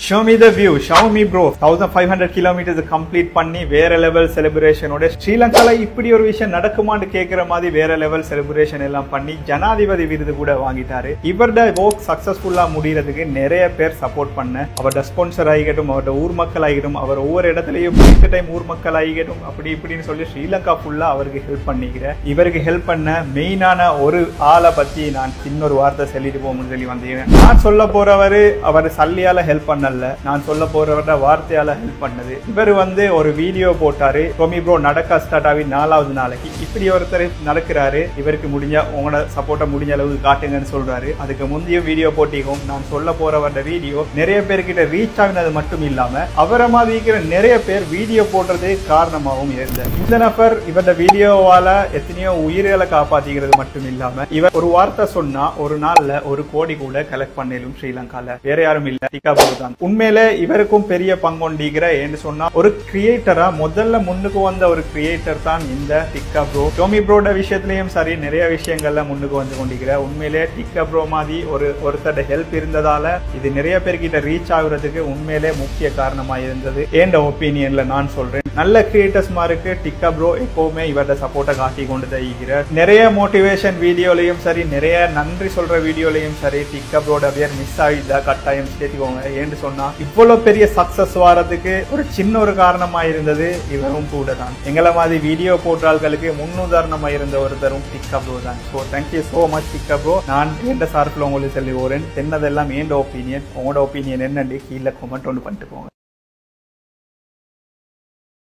show me the view Xiaomi bro thousand five hundred kilometres complete பண்ணி வேற level செலிப்ரேஷனோட ஸ்ரீலங்கால இப்படி ஒரு விஷயம் நடக்குமான்னு கேட்கிற மாதிரி வேற லெவல் செலிப்ரேஷன் எல்லாம் பண்ணி ஜனாதிபதி விருது கூட வாங்கிட்டாரு இவரோட ஒர்க் சக்சஸ்ஃபுல்லா முடியறதுக்கு நிறைய பேர் சப்போர்ட் பண்ண அவரோட ஸ்பான்சர் ஆகிக்கட்டும் அவரோட ஊர் மக்கள் ஆகிக்கட்டும் அவர் ஒவ்வொரு இடத்துலயும் குறித்த டைம் ஊர் மக்கள் ஆகிக்கட்டும் அப்படி இப்படின்னு சொல்லி ஸ்ரீலங்கா ஃபுல்லா அவருக்கு ஹெல்ப் பண்ணிக்கிறேன் இவருக்கு ஹெல்ப் பண்ண மெயினான ஒரு ஆளை பத்தி நான் இன்னொரு வார்த்தை சொல்லிட்டு போகணும்னு சொல்லி வந்தேன் நான் சொல்ல போறவரு அவர் சல்லியால ஹெல்ப் பண்ணல நான் சொல்ல போறவரோட வார்த்தையால ஹெல்ப் பண்ணது இவர் வந்து ஒரு வீடியோ போட்டாரு டொமி ப்ரோ நடக்க ஸ்டார்ட் ஆகி நாலாவது நாளைக்கு இப்படி ஒருத்தர் நடக்கிறாரு இவருக்கு முடிஞ்ச உங்களோட சப்போர்ட்டை முடிஞ்ச அளவுக்கு காட்டுங்கன்னு சொல்றாரு அதுக்கு முந்தைய வீடியோ போட்டிக்கும் நான் சொல்ல போறவரோட வீடியோ நிறைய பேர்கிட்ட ரீச் ஆகினது மட்டும் இல்லாம அவரை மாதிரி இருக்கிற நிறைய பேர் வீடியோ போடுறது காரணமாகவும் இருந்தது இந்த நபர் இவரோட வீடியோவால எத்தனையோ உயிர்களை காப்பாத்திக்கிறது மட்டும் இல்லாம இவர் ஒரு வார்த்தை சொன்னா ஒரு நாள்ல ஒரு கோடி கூட கலெக்ட் பண்ணிடும் ஸ்ரீலங்கால வேற யாரும் இல்ல டிகா பாபு தான் உண்மையில இவருக்கும் பெரிய பங்கொண்டிக்கிற என்று சொன்னா ஒரு கிரியேட்டரா முதல்ல முன்னுக்கு வந்த ஒரு கிரியேட்டர் தான் இந்த டிக்கா ப்ரோ டோமி ப்ரோட விஷயத்திலயும் சரி நிறைய விஷயங்கள்ல முன்னுக்கு வந்து கொண்டிருக்கிற உண்மையிலே டிக்கா ப்ரோ மாதிரி ஒரு ஒருத்தரோட ஹெல்ப் இருந்ததால இது நிறைய பேர்கிட்ட ரீச் ஆகுறதுக்கு உண்மையிலே முக்கிய காரணமா இருந்தது ஏண்ட ஒப்பீனியன்ல நான் சொல்றேன் நல்ல கிரியேட்டர்ஸ் மாருக்கு டிக்கா ப்ரோ எப்பவுமே இவரோட சப்போர்ட்டை காட்டி கொண்டு தைக்கிறார் நிறைய மோட்டிவேஷன் வீடியோலையும் சரி நிறைய நன்றி சொல்ற வீடியோலையும் சரி டிக்கா ப்ரோட பேர் மிஸ் ஆகிட்டா கட்டாயம் சேர்த்துக்கோங்க ஏன்னு சொன்னா இவ்வளவு பெரிய சக்சஸ் வரதுக்கு ஒரு சின்ன ஒரு காரணமா இருந்தது இவரும் கூட தான் எங்களை மாதிரி வீடியோ போட்டாள்களுக்கு முன்னுதாரணமா இருந்த ஒருத்தரும் டிக்கா ப்ரோ தான் ஸோ தேங்க்யூ ஸோ மச் டிக்கா ப்ரோ நான் எந்த சார்பில் உங்களுக்கு சொல்லி போறேன் என்னதெல்லாம் ஏண்ட ஒப்பீனியன் உங்களோட ஒப்பீனியன் என்னன்னு கீழே கமெண்ட் ஒன்று பண்ணிட்டு போங்க